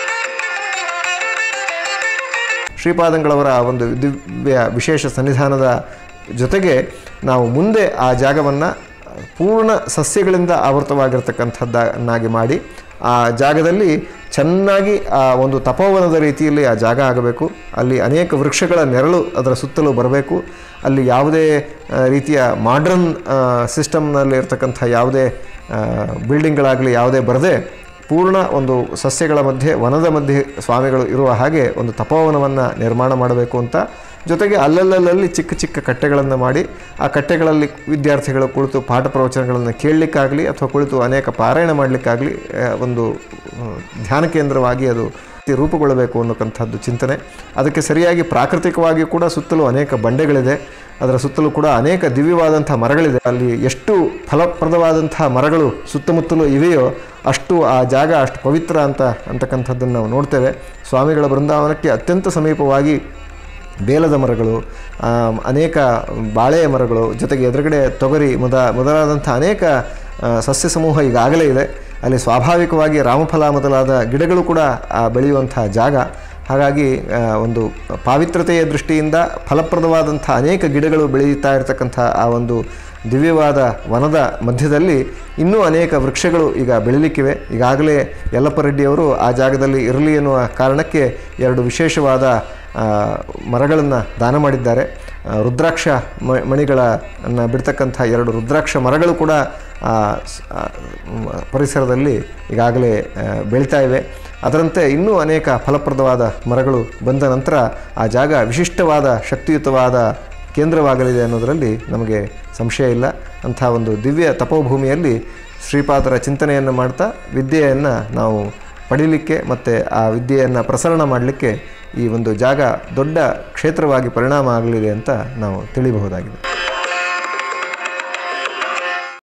ಶ್ರೀಪಾದಂಗಳವರ ಒಂದು ದಿವ್ಯ ವಿಶೇಷ ಸನ್ನಿಧಾನದ ಜೊತೆಗೆ ನಾವು ಮುಂದೆ ಆ ಜಾಗವನ್ನು ಪೂರ್ಣ ಸಸ್ಯಗಳಿಂದ ಆವೃತವಾಗಿರ್ತಕ್ಕಂಥದ್ದನ್ನಾಗಿ ಮಾಡಿ ಆ ಜಾಗದಲ್ಲಿ ಚೆನ್ನಾಗಿ ಆ ಒಂದು ತಪೋವನದ ರೀತಿಯಲ್ಲಿ ಆ ಜಾಗ ಆಗಬೇಕು ಅಲ್ಲಿ ಅನೇಕ ವೃಕ್ಷಗಳ ನೆರಳು ಅದರ ಸುತ್ತಲೂ ಬರಬೇಕು ಅಲ್ಲಿ ಯಾವುದೇ ಆ, ರೀತಿಯ ಮಾಡ್ರನ್ ಸಿಸ್ಟಮ್ನಲ್ಲಿ ಇರ್ತಕ್ಕಂಥ ಯಾವುದೇ ಬಿಲ್ಡಿಂಗ್ಗಳಾಗಲಿ ಯಾವುದೇ ಬರದೆ ಪೂರ್ಣ ಒಂದು ಸಸ್ಯಗಳ ಮಧ್ಯೆ ವನದ ಮಧ್ಯೆ ಸ್ವಾಮಿಗಳು ಇರುವ ಹಾಗೆ ಒಂದು ತಪೋವನವನ್ನು ನಿರ್ಮಾಣ ಮಾಡಬೇಕು ಅಂತ ಜೊತೆಗೆ ಅಲ್ಲಲ್ಲಲ್ಲಿ ಚಿಕ್ಕ ಚಿಕ್ಕ ಕಟ್ಟೆಗಳನ್ನು ಮಾಡಿ ಆ ಕಟ್ಟೆಗಳಲ್ಲಿ ವಿದ್ಯಾರ್ಥಿಗಳು ಕುಳಿತು ಪಾಠ ಪ್ರವಚನಗಳನ್ನು ಕೇಳಲಿಕ್ಕಾಗಲಿ ಅಥವಾ ಕುಳಿತು ಅನೇಕ ಪಾರಾಯಣ ಮಾಡಲಿಕ್ಕಾಗಲಿ ಒಂದು ಆ, ಧ್ಯಾನ ಕೇಂದ್ರವಾಗಿ ಅದು ರೂಪುಗೊಳ್ಳಬೇಕು ಅನ್ನೋಕ್ಕಂಥದ್ದು ಚಿಂತನೆ ಅದಕ್ಕೆ ಸರಿಯಾಗಿ ಪ್ರಾಕೃತಿಕವಾಗಿ ಕೂಡ ಸುತ್ತಲೂ ಅನೇಕ ಬಂಡೆಗಳಿದೆ ಅದರ ಸುತ್ತಲೂ ಕೂಡ ಅನೇಕ ದಿವ್ಯವಾದಂಥ ಮರಗಳಿದೆ ಅಲ್ಲಿ ಎಷ್ಟು ಫಲಪ್ರದವಾದಂಥ ಮರಗಳು ಸುತ್ತಮುತ್ತಲೂ ಇವೆಯೋ ಅಷ್ಟು ಆ ಜಾಗ ಅಷ್ಟು ಪವಿತ್ರ ಅಂತ ಅಂತಕ್ಕಂಥದ್ದನ್ನು ನಾವು ನೋಡ್ತೇವೆ ಸ್ವಾಮಿಗಳ ಬೃಂದಾವನಕ್ಕೆ ಅತ್ಯಂತ ಸಮೀಪವಾಗಿ ಬೇಲದ ಮರಗಳು ಆ, ಅನೇಕ ಬಾಳೆಯ ಮರಗಳು ಜೊತೆಗೆ ಎದುರುಗಡೆ ತೊಗರಿ ಮೊದ ಮೊದಲಾದಂಥ ಅನೇಕ ಆ, ಸಸ್ಯ ಸಮೂಹ ಈಗಾಗಲೇ ಇದೆ ಅಲ್ಲಿ ಸ್ವಾಭಾವಿಕವಾಗಿ ರಾಮಫಲ ಮೊದಲಾದ ಗಿಡಗಳು ಕೂಡ ಆ, ಬೆಳೆಯುವಂಥ ಜಾಗ ಹಾಗಾಗಿ ಆ, ಒಂದು ಪಾವಿತ್ರತೆಯ ದೃಷ್ಟಿಯಿಂದ ಫಲಪ್ರದವಾದಂಥ ಅನೇಕ ಗಿಡಗಳು ಬೆಳೆಯುತ್ತಾ ಇರತಕ್ಕಂಥ ಆ ಒಂದು ದಿವ್ಯವಾದ ವನದ ಮಧ್ಯದಲ್ಲಿ ಇನ್ನೂ ಅನೇಕ ವೃಕ್ಷಗಳು ಈಗ ಬೆಳಿಲಿಕ್ಕಿವೆ ಈಗಾಗಲೇ ಯಲ್ಲಪ್ಪ ರೆಡ್ಡಿಯವರು ಆ ಜಾಗದಲ್ಲಿ ಇರಲಿ ಎನ್ನುವ ಕಾರಣಕ್ಕೆ ಎರಡು ವಿಶೇಷವಾದ ಮರಗಳನ್ನು ದಾನ ಮಾಡಿದ್ದಾರೆ ಆ, ರುದ್ರಾಕ್ಷ ಮ- ಮಣಿಗಳನ್ನು ಬಿಡ್ತಕ್ಕಂಥ ಎರಡು ರುದ್ರಾಕ್ಷ ಮರಗಳು ಕೂಡ ಆ, ಸ್- ಆ, ಮ್, ಪರಿಸರದಲ್ಲಿ ಈಗಾಗಲೇ ಆ, ಬೆಳೀತಾ ಇವೆ ಅದರಂತೆ ಇನ್ನೂ ಅನೇಕ ಫಲಪ್ರದವಾದ ಮರಗಳು ಬಂದ ನಂತರ ಆ ಜಾಗ ವಿಶಿಷ್ಟವಾದ ಶಕ್ತಿಯುತವಾದ ಕೇಂದ್ರವಾಗಲಿದೆ ಅನ್ನೋದರಲ್ಲಿ ನಮಗೆ ಸಂಶಯ ಇಲ್ಲ ಅಂಥ ಒಂದು ದಿವ್ಯ ತಪೋಭೂಮಿಯಲ್ಲಿ ಶ್ರೀಪಾದರ ಚಿಂತನೆಯನ್ನು ಮಾಡ್ತಾ ವಿದ್ಯೆಯನ್ನು ನಾವು ಪಡೀಲಿಕ್ಕೆ ಮತ್ತು ಆ ವಿದ್ಯೆಯನ್ನು ಪ್ರಸರಣ ಮಾಡಲಿಕ್ಕೆ ಈ ಒಂದು ಜಾಗ ದೊಡ್ಡ ಕ್ಷೇತ್ರವಾಗಿ ಪರಿಣಾಮ ಆಗಲಿದೆ ಅಂತ ನಾವು ತಿಳಿಬಹುದಾಗಿದೆ